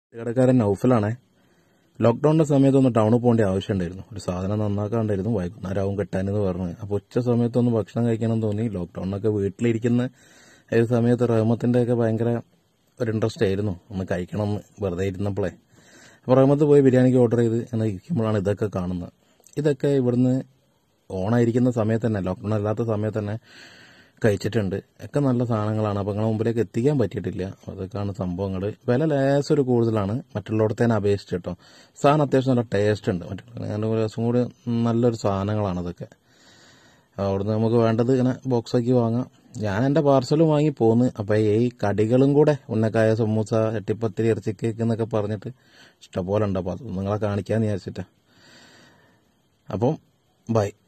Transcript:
കടക്കാരൻ നൗഫലാണേ ലോക്ക്ഡൌണിന്റെ സമയത്ത് ഒന്ന് ടൗണിൽ പോകേണ്ട ആവശ്യമുണ്ടായിരുന്നു ഒരു സാധനം നന്നാക്കാണ്ടായിരുന്നു വൈകുന്നേരം ആവും കിട്ടാനെന്ന് പറഞ്ഞു അപ്പോൾ ഉച്ച സമയത്തൊന്ന് ഭക്ഷണം കഴിക്കണം തോന്നി ലോക്ക്ഡൌണിനൊക്കെ വീട്ടിലിരിക്കുന്ന ഒരു സമയത്ത് റഹ്മത്തിന്റെ ഒക്കെ ഭയങ്കര ഒരു ഇൻട്രസ്റ്റ് ആയിരുന്നു ഒന്ന് കഴിക്കണം എന്ന് വെറുതെ ഇരുന്നപ്പോഴേ അപ്പോൾ റഹ്മത്ത് പോയി ബിരിയാണിക്ക് ഓർഡർ ചെയ്ത് എന്ന് ഇരിക്കുമ്പോഴാണ് ഇതൊക്കെ കാണുന്നത് ഇതൊക്കെ ഇവിടുന്ന് ഓണായിരിക്കുന്ന സമയത്ത് തന്നെ ലോക്ക്ഡൌൺ അല്ലാത്ത സമയത്ത് തന്നെ കഴിച്ചിട്ടുണ്ട് ഒക്കെ നല്ല സാധനങ്ങളാണ് അപ്പോൾ നിങ്ങളെ മുമ്പിലേക്ക് എത്തിക്കാൻ പറ്റിയിട്ടില്ല അതൊക്കെയാണ് സംഭവങ്ങൾ വില ലേശം ഒരു കൂടുതലാണ് മറ്റുള്ളിടത്തേനെ അപേക്ഷിച്ച് കേട്ടോ സാധനം അത്യാവശ്യം നല്ല ടേസ്റ്റ് ഉണ്ട് മറ്റുള്ള ഞാൻ ഒരു ദിവസം കൂടി നല്ലൊരു സാധനങ്ങളാണ് അതൊക്കെ അവിടുന്ന് നമുക്ക് വേണ്ടത് ഇങ്ങനെ ബോക്സാക്കി വാങ്ങാം ഞാൻ എൻ്റെ പാർസലും വാങ്ങി പോന്ന് അപ്പോൾ ഈ കടികളും കൂടെ ഉന്നക്കായ സമൂസ എട്ടിപ്പത്തിരി ഇറച്ചി കേക്ക് എന്നൊക്കെ പറഞ്ഞിട്ട് ഇഷ്ടംപോലെ ഉണ്ട് അപ്പോൾ അത് നിങ്ങളെ കാണിക്കാമെന്ന് വിചാരിച്ചിട്ടാ അപ്പം ബൈ